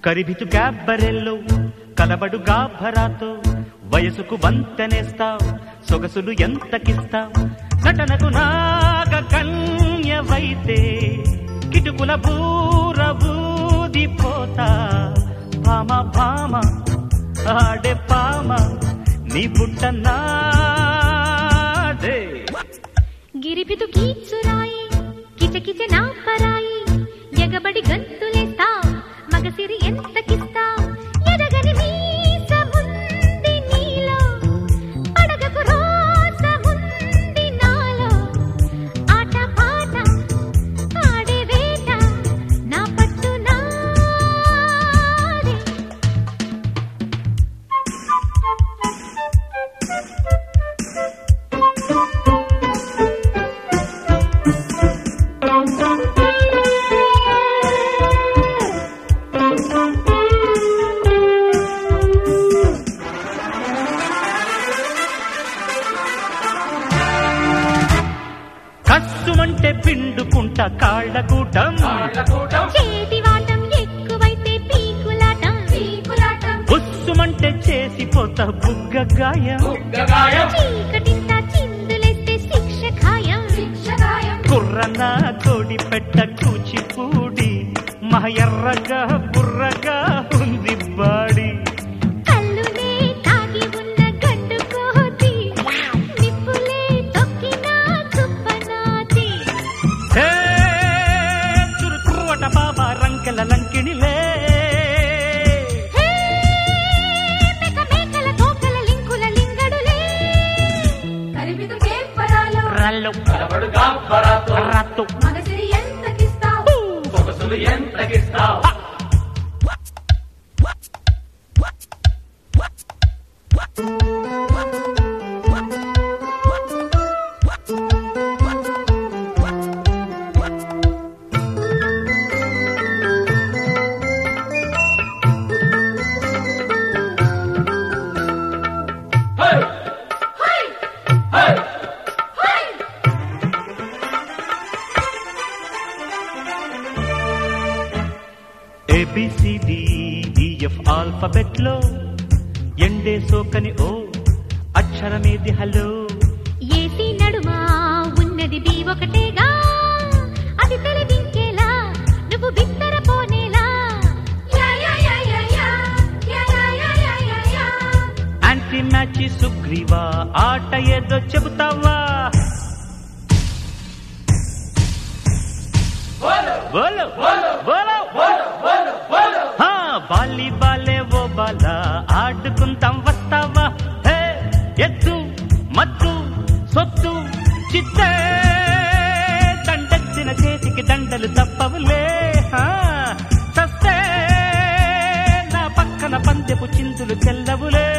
కరిబితు క్యాబ్బరెల్లో కలబడు గాభరాతో వయసుకు వంతనేస్తావు సొగసులు ఎంతకిస్తావు నటనకు నాగ కన్యవైతే కిటుకుల బూర బూదిపోతా భామ భామ ఆడే పామ నీ పుట్ట నాదే గిరిబిదు గీచురాయి కిచకిచ నా పరాయి ఎగబడి గంతులేస్తా మగసిరి ఎంతకిస్తా ఎదగని మీసముంది నీలో అడగకు రోసముంది నాలో ఆట పాట ఆడే వేట నా పట్టు నాదే కస్సుమంటే పిండుకుంటా కాళ్ళగూటం చేతి వాటం ఎక్కువైతే పీకులాటం పీకులాటం బుస్సుమంటే చేసిపోతా బుగ్గ గాయం చీకటింత చిందులేస్తే శిక్ష ఖాయం శిక్ష ఖాయం కుర్రన కోడి పెట్ట కూచిపూడి మా ఎర్రగా బుర్రగా ఉంది బాడి కల్లునే తాగి ఉన్న గడ్డు కోతి నిప్పులే తొక్కిన చుప్పనాతి హే, చురుకువట బాబా రంకెల లంకిణిలే హే మేక మేకల తోకల లింకుల లింగడులే కరిబిదు కేంపరాలో రల్లు కలబడుగా పరాతో రత్తు మగసిరి ఎంతకిస్తావు సొగసులు ఎంతకిస్తావు hey hi hey hi A B C D E F alphabet లో ఎండే సోకని ఓ అక్షరమేది హలో ఏసి నడుమా ఉన్నది బి ఒకటేగా అది తెలివింకేలా నువ్వు బిత్తర పోనేలా యా యా యా యా యా యా యా యా యా యా యా యాంటీ మ్యాచి సుగ్రీవా ఆట ఏదో చెబుతావా బోలో బోలో బోలో బోలో బోలో బోలో హా, బాలి బాలే ఓ బాల ఆడుకుంటాం వస్తావా హే ఎద్దు మత్తు సొత్తు చిత్తే దండెత్తిన చేతికి దండలు తప్పవులే హా, చస్తే నా పక్కన పందెపు చిందులు చెల్లవులే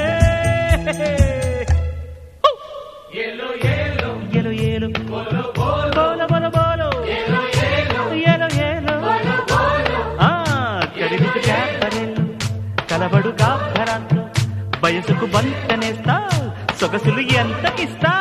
ఏలో ఏలో ఏలో ఏలో బోలో బోలో బోలో బోలో బోలో ఏలో ఏలో ఏలో ఏలో ఆ కడిగితే క్యాపరెల్లు కలబడు గాభరాంతో వయసుకు బంతనేస్తా సొగసులు ఎంతకిస్తా